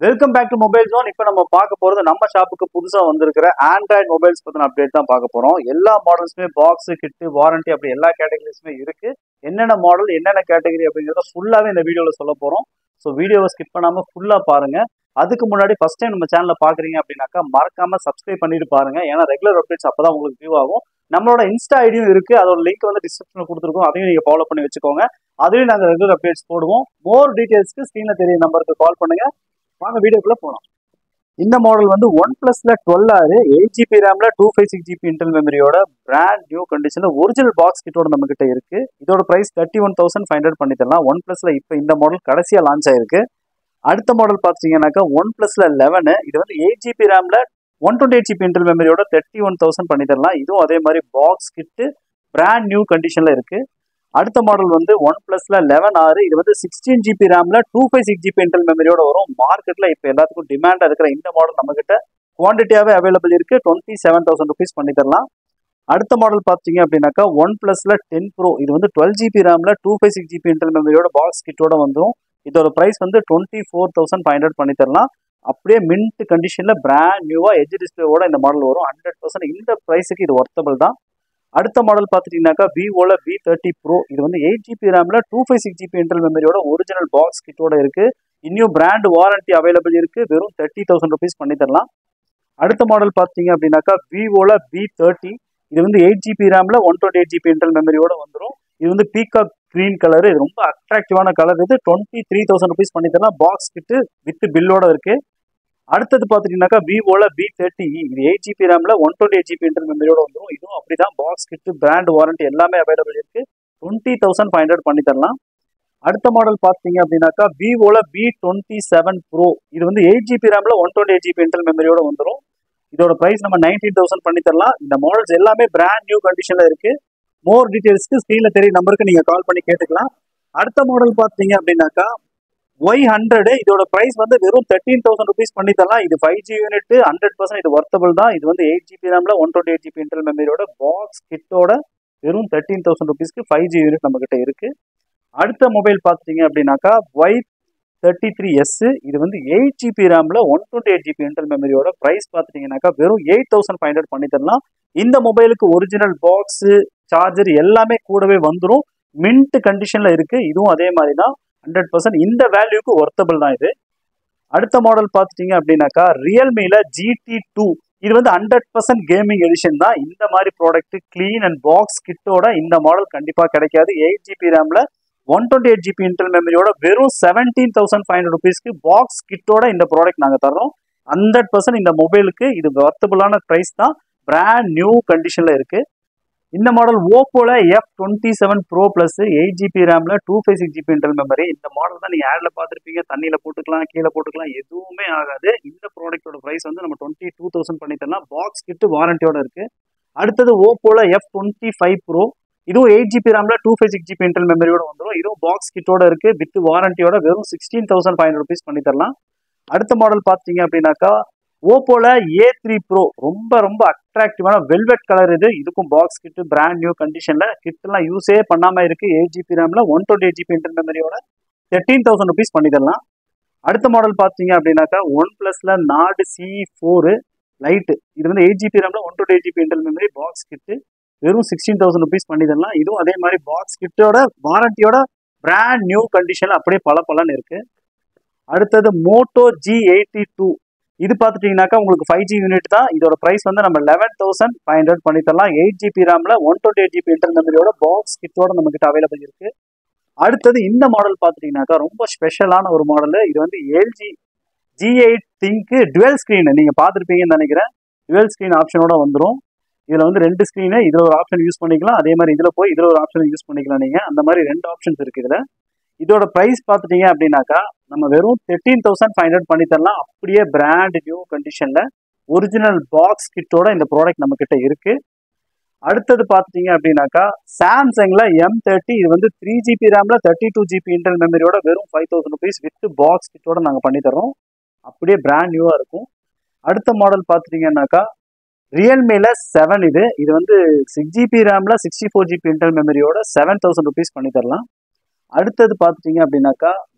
welcome back to mobile zone இப்போ நம்ம பார்க்க போறது நம்ம ஷாப்புக்கு புதுசாக வந்திருக்கிற ஆண்ட்ராய்டு மொபைல்ஸ் பற்றின அப்டேட் தான் பார்க்க போறோம் எல்லா மாடல்ஸுமே பாக்ஸ் கிட்டு வாரண்டி அப்படி எல்லா கேட்டகரிஸுமே இருக்கு என்னென்ன மாடல் என்னென்ன கேட்டகரி அப்படிங்கிறத ஃபுல்லாகவே இந்த வீடியோவில் சொல்ல போறோம் ஸோ வீடியோவை ஸ்கிப் பண்ணாம ஃபுல்லாக பாருங்க அதுக்கு முன்னாடி ஃபர்ஸ்ட் டைம் நம்ம சேனலை பார்க்குறீங்க அப்படின்னாக்கா மறக்காம சப்ஸ்கிரைப் பண்ணிட்டு பாருங்க ஏன்னா ரெகுலர் அப்டேட்ஸ் அப்பதான் உங்களுக்கு வியூ ஆகும் நம்மளோட இன்ஸ்டா ஐடியும் இருக்கு அதோட லிங்க் வந்து டிஸ்கிரிப்ஷனில் கொடுத்துருக்கோம் அதையும் நீங்க ஃபாலோ பண்ணி வச்சுக்கோங்க அதையும் நாங்கள் ரெகுலர் அப்டேட்ஸ் போடுவோம் மோர் டீடைல்ஸ்க்கு ஸ்க்ரீனில் தெரிய நம்பருக்கு கால் பண்ணுங்க வாங்க வீடியோக்குள்ள போகலாம் இந்த மாடல் வந்து ஒன் பிளஸ்ல டுவெல் ஆறு எயிட் ஜிபி ரேம்ல two five six GB internal மெமரியோட பிராண்ட் நியூ கண்டிஷன்ல ஒரிஜினல் பாக்ஸ் கிட்டோட நம்ம கிட்ட இருக்கு இதோட price thirty one thousand five hundred பண்ணி தரலாம் ஒன் பிளஸ்ல இப்போ இந்த மாடல் கடைசியா லான்ச் ஆயிருக்கு அடுத்த மாடல் பார்த்தீங்கன்னாக்கா ஒன் பிளஸ்ல லெவனு இது வந்து எயிட் ஜிபி ரேம்ல one twenty eight GB internal மெமரியோட தேர்ட்டி ஒன் தௌசண்ட் பண்ணி தரலாம் இதுவும் அதே மாதிரி பாக்ஸ் கிட்டு பிராண்ட் நியூ கண்டிஷன்ல இருக்கு அடுத்த மாடல் வந்து ஒன் பிளஸ்ல லெவன் ஆறு இது வந்து சிக்ஸ்டீன் ஜிபி ரேம்ல two five six GB internal மெமரியோட வரும் மார்க்கெட்ல இப்போ எல்லாத்துக்கும் டிமாண்டா இருக்கிற இந்த மாடல் நம்ம கிட்ட குவான்டிட்டியாவே அவைலபிள் இருக்கு டுவெண்ட்டி செவன் தௌசண்ட் ருபீஸ் பண்ணி தரலாம் அடுத்த மாடல் பார்த்தீங்க அப்படின்னாக்கா ஒன் பிளஸ்ல டென் ப்ரோ இது வந்து டுவெல் ஜிபி ரேம்ல two five six GB internal மெமரியோட பாக்ஸ் கிட்டோட வந்துடும் இதோட பிரைஸ் வந்து twenty four thousand five hundred பண்ணி தரலாம் அப்படியே மின்ட் கண்டிஷன்ல பிராண்ட் நியூவா எஜ் டிஸ்பிளேவோட இந்த மாடல் வரும் ஹண்ட்ரட் பர்சன்ட் இந்த ப்ரைஸுக்கு இது ஒர்த்தபிள் தான் அடுத்த மாடல் பார்த்துட்டீங்கன்னாக்கா விவோல வி தேர்ட்டி ப்ரோ இது வந்து எயிட் ஜிபி ரேம்ல two five six GB internal மெமரியோட ஒரிஜினல் பாக்ஸ் கிட்டோட இருக்கு இன்னும் பிராண்ட் வாரண்டி அவைலபிள் இருக்கு வெறும் தேர்ட்டி தௌசண்ட் ருபீஸ் பண்ணி தரலாம் அடுத்த மாடல் பார்த்தீங்க அப்படின்னாக்கா விவோல வி தேர்ட்டி இது வந்து எயிட் ஜிபி ரேம்ல one twenty eight GB internal மெமரியோட வந்துடும் இது வந்து பீகாக் கிரீன் கலர் இது ரொம்ப அட்ராக்டிவான கலர் இது டுவெண்ட்டி த்ரீ தௌசண்ட் ருபீஸ் பண்ணி தரலாம் பாக்ஸ் கிட்டு வித் பில்லோட இருக்கு அடுத்தது பார்த்துட்டீங்கன்னாக்கா விவோல வி தேர்ட்டி இது எயிட் ஜிபி ரேம்ல one twenty eight GB internal மெமரியோட வந்துடும் இதுவும் அப்படிதான் பாக்ஸ் கிட்டு பிராண்ட் வாரண்டி எல்லாமே அவைலபிள் இருக்கு டுவெண்ட்டி தௌசண்ட் ஃபைவ் ஹண்ட்ரட் பண்ணி தரலாம் அடுத்த மாடல் பார்த்தீங்க அப்படின்னாக்கா விவோல வி டுவெண்ட்டி செவன் ப்ரோ இது வந்து எயிட் ஜிபி ரேம்ல one twenty eight GB internal மெமரியோட வந்துடும் இதோட பிரைஸ் நம்ம நைன்டீன் தௌசண்ட் பண்ணி தரலாம் இந்த மாடல்ஸ் எல்லாமே பிராண்ட் நியூ கண்டிஷன்ல இருக்கு மோர் டீடைல்ஸ்க்கு ஸ்க்ரீன்ல தெரிய நம்பருக்கு நீங்க கால் பண்ணி கேட்டுக்கலாம் அடுத்த மாடல் பார்த்தீங்க அப்படின்னாக்கா ஒய் ஹண்ட்ரடு இதோட பிரைஸ் வந்து வெறும் தேர்ட்டீன் தௌசண்ட் ருபீஸ் பண்ணி தரலாம் இது five G unit hundred percent இது ஒர்த்தபிள் தான் இது வந்து எயிட் ஜிபி ரேம்ல one twenty eight GB internal மெமரியோட பாக்ஸ் கிட்டோட வெறும் தேர்ட்டீன் தௌசண்ட் ருபீஸ்க்கு ஃபைவ் ஜி யூனிட் நம்ம கிட்ட இருக்கு அடுத்த மொபைல் பார்த்துட்டீங்க அப்படின்னாக்கா ஒய் தேர்ட்டி த்ரீ எஸ் இது வந்து எயிட் ஜிபி ரேம்ல one twenty eight GB internal மெமரியோட பிரைஸ் பார்த்துட்டீங்கன்னாக்கா வெறும் எயிட் தௌசண்ட் ஃபைவ் ஹண்ட்ரட் பண்ணி தரலாம் இந்த மொபைலுக்கு ஒரிஜினல் பாக்ஸ் சார்ஜர் எல்லாமே கூடவே வந்துடும் மின்ட் கண்டிஷன்ல இருக்கு இதுவும் அதே மாதிரி தான் ஹண்ட்ரட் பர்சன்ட் இந்த வேல்யூக்கு ஒர்த்தபிள் தான் இது அடுத்த மாடல் பார்த்துட்டீங்க அப்படின்னாக்கா ரியல்மில ஜிடி டூ இது வந்து ஹண்ட்ரட் பர்சன்ட் கேமிங் எடிஷன் தான் இந்த மாதிரி ப்ராடக்ட் க்ளீன் அண்ட் பாக்ஸ் கிட்டோட இந்த மாடல் கண்டிப்பாக கிடைக்காது எயிட் ஜிபி ரேம்ல one twenty eight GB internal மெமரியோட வெறும் செவன்டீன் தௌசண்ட் ஃபைவ் ஹண்ட்ரட் ருபீஸ்க்கு பாக்ஸ் கிட்டோட இந்த ப்ராடக்ட் நாங்கள் தரோம் ஹண்ட்ரட் பர்சன்ட் இந்த மொபைலுக்கு இது வர்த்தபுளான ப்ரைஸ் தான் பிராண்ட் நியூ கண்டிஷன்ல இருக்கு இந்த மாடல் ஓப்போல F twenty seven pro plus eight GB ரேம்ல two five six GB internal memory இந்த மாடல் தான் நீங்க ஆட்ல பார்த்துருப்பீங்க தண்ணியில போட்டுக்கலாம் கீழே போட்டுக்கலாம் எதுவுமே ஆகாது இந்த ப்ராடக்ட்டோட பிரைஸ் வந்து நம்ம டுவெண்ட்டி டூ தௌசண்ட் பண்ணி தரலாம் பாக்ஸ் கிட்டு வாரண்டியோட இருக்கு அடுத்தது ஓப்போல எஃப் டுவெண்ட்டி ஃபைவ் ப்ரோ இதுவும் எயிட் ஜிபி ரேம்ல two five six GB internal மெமரியோட வந்துடும் இதுவும் பாக்ஸ் கிட்டோட இருக்கு வித் வாரண்டியோட வெறும் sixteen thousand five hundred rupees பண்ணி தரலாம் அடுத்த மாடல் பார்த்தீங்க அப்படின்னாக்கா ஓப்போல ஏ த்ரீ ப்ரோ ரொம்ப ரொம்ப அட்ராக்டிவான வெல்வெட் கலர் இது இதுக்கும் பாக்ஸ் கிட்டு பிராண்ட் நியூ கண்டிஷன்ல கிட்லாம் யூஸே பண்ணாம இருக்கு எயிட் ஜிபி ரேம்ல one twenty eight GB internal மெமரியோட தேர்ட்டீன் தௌசண்ட் ருபீஸ் பண்ணி தரலாம் அடுத்த மாடல் பார்த்தீங்க அப்படின்னாக்கா ஒன் பிளஸ்ல நாடு சி ஃபோரு லைட்டு இது வந்து எயிட் ஜிபி ரேம்ல one twenty eight GB internal memory box kit வெறும் சிக்ஸ்டீன் தௌசண்ட் ருபீஸ் பண்ணி தரலாம் இதுவும் அதே மாதிரி பாக்ஸ் கிட்டோட வாரண்டியோட பிராண்ட் நியூ கண்டிஷன்ல அப்படியே பல பலன்னு இருக்கு அடுத்தது மோட்டோ ஜி எயிட்டி டூ இது பார்த்துட்டீங்கன்னாக்கா உங்களுக்கு ஃபைவ் ஜி யூனிட் தான் இதோட ப்ரைஸ் வந்து நம்ம லெவன் தௌசண்ட் ஃபைவ் ஹண்ட்ரட் பண்ணி தரலாம் எயிட் ஜிபி ரேம்ல one twenty eight GB internal மெமரியோட பாக்ஸ் கிட்டோட நம்ம கிட்ட அவைலபிள் இருக்கு அடுத்தது இந்த மாடல் பார்த்துட்டீங்கன்னாக்கா ரொம்ப ஸ்பெஷலான ஒரு மாடல் இது வந்து LG G eight ThinQ dual screen நீங்கள் பார்த்துருப்பீங்கன்னு நினைக்கிறேன் டுவெல் ஸ்க்ரீன் ஆப்ஷனோட வந்துடும் இதில் வந்து ரெண்டு ஸ்க்ரீனு இதில் ஒரு ஆப்ஷன் யூஸ் பண்ணிக்கலாம் அதே மாதிரி இதில் போய் இதில் ஒரு ஆப்ஷன் யூஸ் பண்ணிக்கலாம் நீங்கள் அந்த மாதிரி ரெண்டு ஆப்ஷன்ஸ் இருக்குது இதில் இதோட ப்ரைஸ் பார்த்துட்டீங்க அப்படின்னாக்கா நம்ம வெறும் தேர்ட்டீன் தௌசண்ட் ஃபைவ் ஹண்ட்ரட் பண்ணி தரலாம் அப்படியே பிராண்ட் நியூ கண்டிஷனில் ஒரிஜினல் பாக்ஸ் கிட்டோட இந்த ப்ராடக்ட் நம்ம கிட்ட இருக்கு அடுத்தது பார்த்துட்டீங்க அப்படின்னாக்கா சாம்சங்ல எம் தேர்ட்டி இது வந்து த்ரீ ஜிபி ரேம்ல தேர்ட்டி டூ ஜிபி இன்டர்னல் மெமரியோட வெறும் five thousand rupees with box கிட்டோட நாங்கள் பண்ணி தரோம் அப்படியே பிராண்ட் நியூவாக இருக்கும் அடுத்த மாடல் பார்த்துட்டீங்கன்னாக்கா ரியல்மில செவன் இது இது வந்து சிக்ஸ் ஜிபி ரேம்ல சிக்ஸ்டி ஃபோர் ஜிபி இன்டர்னல் மெமரியோட செவன் தௌசண்ட் ருபீஸ் பண்ணி தரலாம் அடுத்தது பார்த்துட்டீங்க அப்படின்னாக்கா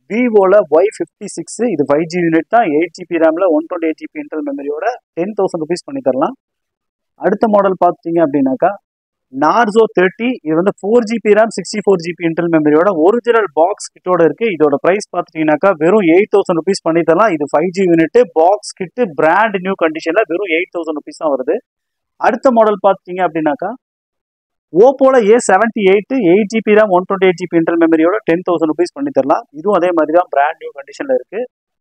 விவோல ஒய் ஃபிஃப்டி சிக்ஸ் இது ஃபைவ் ஜி யூனிட் தான் எயிட் ஜிபி ரேமில் one twenty eight GB internal மெமரியோட டென் தௌசண்ட் ருபீஸ் பண்ணி தரலாம் அடுத்த மாடல் பார்த்தீங்க அப்படின்னாக்கா நார்சோ தேர்ட்டி இது வந்து four GB RAM sixty four GB internal மெமரியோட ஒரிஜினல் பாக்ஸ் கிட்டோட இருக்கு இதோட பிரைஸ் பார்த்துட்டீங்கன்னாக்கா வெறும் எயிட் தௌசண்ட் ருபீஸ் பண்ணி தரலாம் இது five G unit box kit brand new கண்டிஷன்ல வெறும் எயிட் தௌசண்ட் ருபீஸ் தான் வருது அடுத்த மாடல் பார்த்தீங்க அப்படின்னாக்கா ஓப்போல A seventy eight eight GB RAM one twenty eight GB internal மெமரியோட டென் தௌசண்ட் ருபீஸ் பண்ணி தரலாம் இதுவும் அதே மாதிரி தான் பிராண்ட் நியூ கண்டிஷன்ல இருக்கு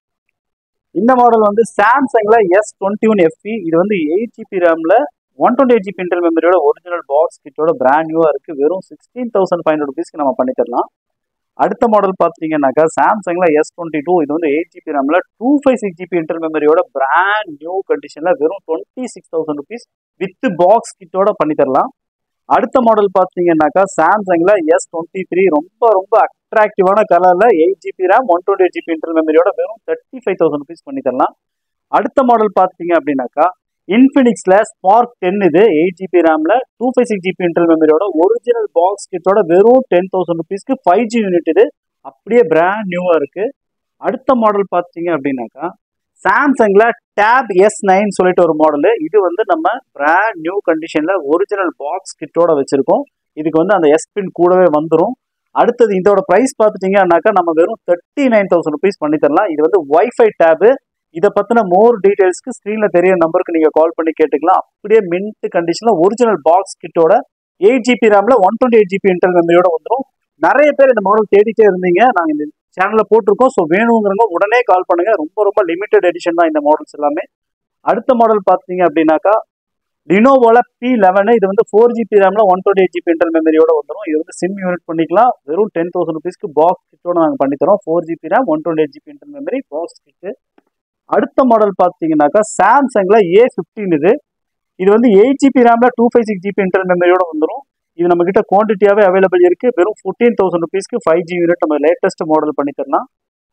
இந்த மாடல் வந்து சாம்சங்ல எஸ் டுவெண்ட்டி ஒன் எஃப்பி இது வந்து எயிட் ஜிபி ரேம்ல one twenty eight GB internal மெமரியோட ஒரிஜினல் பாக்ஸ் கிட்டோட பிராண்ட் நியூவா இருக்கு வெறும் சிக்ஸ்டீன் தௌசண்ட் ஃபைவ் ஹண்ட்ரட் ருபீஸ்க்கு நம்ம பண்ணி தரலாம் அடுத்த மாடல் பார்த்தீங்கன்னாக்கா சாம்சங்ல எஸ் டுவெண்ட்டி டூ இது வந்து எயிட் ஜிபி ரேம்ல two five six GB internal மெமரியோட பிராண்ட் நியூ கண்டிஷன்ல வெறும் twenty six thousand rupees with box கிட்டோட பண்ணி தரலாம் அடுத்த மாடல் பார்த்தீங்கன்னாக்கா சாம்சங்ல எஸ் டுவெண்ட்டி த்ரீ ரொம்ப ரொம்ப அட்ராக்டிவான கலர்ல eight GB RAM one twenty eight GB internal மெமரியோட வெறும் தேர்ட்டி ஃபைவ் தௌசண்ட் ருபீஸ் பண்ணி தரலாம் அடுத்த மாடல் பார்த்தீங்க அப்படின்னாக்கா இன்ஃபினிக்ஸ்ல ஸ்பார்க் டென் இது எயிட் ஜிபி ரேம்ல two five six GB internal மெமரியோட ஒரிஜினல் பாக்ஸ் கிட்டோட வெறும் டென் தௌசண்ட் ருபீஸ்க்கு ஃபைவ் ஜி யூனிட் இது அப்படியே பிராண்ட் நியூவா இருக்கு அடுத்த மாடல் பார்த்தீங்க அப்படின்னாக்கா சாம்சங்ல டேப் எஸ் நைன் சொல்லிட்டு ஒரு மாடலு இது வந்து நம்ம பிராண்ட் நியூ கண்டிஷன்ல ஒரிஜினல் பாக்ஸ் கிட்டோட வச்சிருக்கோம் இதுக்கு வந்து அந்த எஸ் பின் கூடவே வந்துடும் அடுத்தது இதோட ப்ரைஸ் பார்த்துட்டீங்கன்னாக்கா நம்ம வெறும் தேர்ட்டி நைன் தௌசண்ட் ருபீஸ் பண்ணி தரலாம் இது வந்து ஒய்ஃபை டேபு இதை பற்றின மோர் டீடைல்ஸ்க்கு ஸ்க்ரீனில் தெரிய நம்பருக்கு நீங்கள் கால் பண்ணி கேட்டுக்கலாம் அப்படியே மின்ட் கண்டிஷனில் ஒரிஜினல் பாக்ஸ் கிட்டோட எயிட் ஜிபி ரேமில் one twenty eight GB internal மெமரியோட வந்துடும் நிறைய பேர் இந்த மாடல் தேடிட்டே இருந்தீங்க நாங்கள் இந்த சேனலில் போட்டிருக்கோம் ஸோ வேணுங்கிறவங்க உடனே கால் பண்ணுங்க ரொம்ப ரொம்ப லிமிடெட் எடிஷன் தான் இந்த மாடல்ஸ் எல்லாமே அடுத்த மாடல் பார்த்தீங்க அப்படின்னாக்கா லினோவோல பி லெவனு இது வந்து ஃபோர் ஜிபி ரேமில் one twenty eight GB internal மெமரியோட வந்துடும் இது வந்து சிம் யூனிட் பண்ணிக்கலாம் வெறும் டென் தௌசண்ட் ருபீஸ்க்கு பாக்ஸ் கிட்டோட நாங்கள் பண்ணித்தரோம் four GB RAM one twenty eight GB internal memory box kit அடுத்த மாடல் பார்த்தீங்கன்னாக்கா சாம்சங்ல ஏ ஃபிஃப்டீன் இது இது வந்து எயிட் ஜிபி ரேம்ல two five six GB internal மெமரியோட வந்துடும் இது நம்ம கிட்ட குவான்டிட்டியாவே அவைலபிள் இருக்கு வெறும் ஃபோர்டீன் தௌசண்ட் ருபீஸ்க்கு ஃபைவ் ஜி யூனிட் நம்ம லேட்டஸ்ட் மாடல் பண்ணி தரலாம்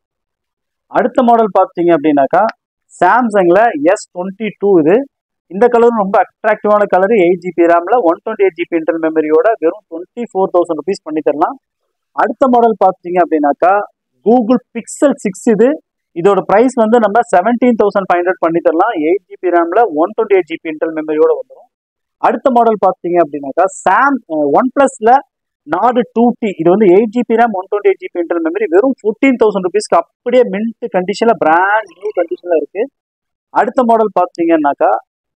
அடுத்த மாடல் பார்த்தீங்க அப்படின்னாக்கா சாம்சங்ல எஸ் டுவெண்ட்டி டூ இது இந்த கலரும் ரொம்ப அட்ராக்டிவான கலர் எயிட் ஜிபி ரேம்ல one twenty eight GB internal மெமரியோட வெறும் டுவெண்ட்டி ஃபோர் தௌசண்ட் ருபீஸ் பண்ணி தரலாம் அடுத்த மாடல் பார்த்தீங்க அப்படின்னாக்கா கூகுள் பிக்சல் சிக்ஸ் இது இதோட பிரைஸ் வந்து நம்ம செவன்டீன் தௌசண்ட் ஃபைவ் ஹண்ட்ரட் பண்ணி தரலாம் எயிட் ஜிபி ரேம்ல one twenty eight GB internal மெமரியோட வந்துடும் அடுத்த மாடல் பார்த்தீங்க அப்படின்னாக்கா சாம் ஒன் பிளஸ்ல நாடு டூ டி இது வந்து eight GB RAM one twenty eight GB internal memory வெறும் ஃபோர்டீன் தௌசண்ட் ருபீஸ்க்கு அப்படியே மின்ட் கண்டிஷன்ல பிராண்ட் நியூ கண்டிஷன்ல இருக்கு அடுத்த மாடல் பார்த்தீங்கன்னாக்கா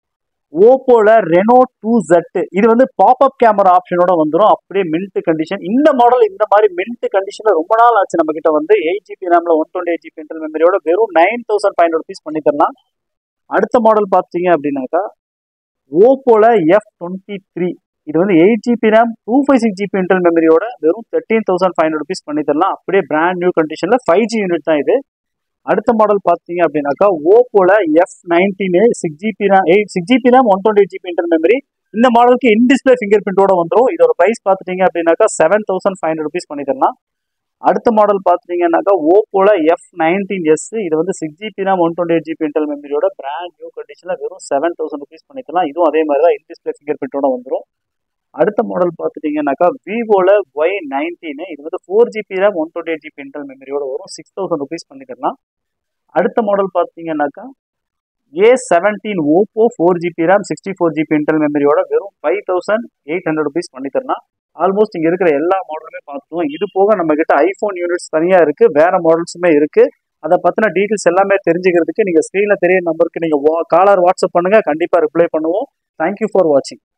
ஓப்போல ரெனோ டூ ஜெட் இது வந்து பாப்அப் கேமரா ஆப்ஷனோட வந்துடும் அப்படியே மின்ட் கண்டிஷன் இந்த மாடல் இந்த மாதிரி மின்ட் கண்டிஷன்ல ரொம்ப நாள் ஆச்சு நம்ம கிட்ட வந்து எயிட் ஜிபி ரேம்ல one twenty eight GB internal மெமரியோட வெறும் nine thousand five hundred rupees பண்ணி தரலாம் அடுத்த மாடல் பார்த்தீங்க அப்படின்னாக்கா ஓப்போல எஃப் டுவெண்ட்டி த்ரீ இது வந்து eight GB RAM two five six GB internal மெமரியோட வெறும் thirteen thousand five hundred rupees பண்ணி தரலாம் அப்படியே பிராண்ட் நியூ கண்டிஷன்ல ஃபைவ் ஜி யூனிட் தான் இது அடுத்த மாடல் பார்த்தீங்க அப்படின்னாக்கா ஓப்போல F nineteen six GB RAM eight six GB RAM one twenty GB internal memory இந்த மாடலுக்கு இன் டிஸ்பிளே ஃபிங்கர் பிரிண்டோட வந்துடும் இதோட பிரைஸ் பார்த்துட்டீங்க அப்படின்னாக்கா seven thousand five hundred rupees பண்ணி தரலாம் அடுத்த மாடல் பார்த்துட்டீங்கன்னாக்கா ஓப்போல எஃப் நைன்டீன் எஸ் இது வந்து six GB RAM one twenty eight GB internal மெமரியோட பிராண்ட் நியூ கண்டிஷனில் வெறும் செவன் தௌசண்ட் ருபீஸ் பண்ணி தரலாம் இதுவும் அதே மாதிரி தான் இன் டிஸ்பிளே ஃபிங்கர் பிரிண்டோட வந்துடும் அடுத்த மாடல் பார்த்துட்டீங்கன்னாக்கா விவோல ஒய் நைன்டீன் இது வந்து four GB RAM one twenty eight GB internal மெமரியோட வரும் சிக்ஸ் தௌசண்ட் ருபீஸ் பண்ணி தரலாம் அடுத்த மாடல் பார்த்தீங்கன்னாக்கா A seventeen Oppo four GB RAM sixty four GB internal மெமரியோட வெறும் five thousand eight hundred rupees பண்ணி தரலாம் ஆல்மோஸ்ட் இங்கே இருக்கிற எல்லா மாடலுமே பார்த்துருவோம் இது போக நம்ம கிட்ட ஐஃபோன் யூனிட்ஸ் தனியாக இருக்கு வேற மாடல்ஸுமே இருக்கு அதை பற்றின டீட்டெயில்ஸ் எல்லாமே தெரிஞ்சுக்கிறதுக்கு நீங்கள் ஸ்க்ரீனில் தெரிய நம்பருக்கு நீங்கள் காலர் வாட்ஸ்அப் பண்ணுங்க கண்டிப்பாக ரிப்ளை பண்ணுவோம் தேங்க்யூ ஃபார் வாட்சிங்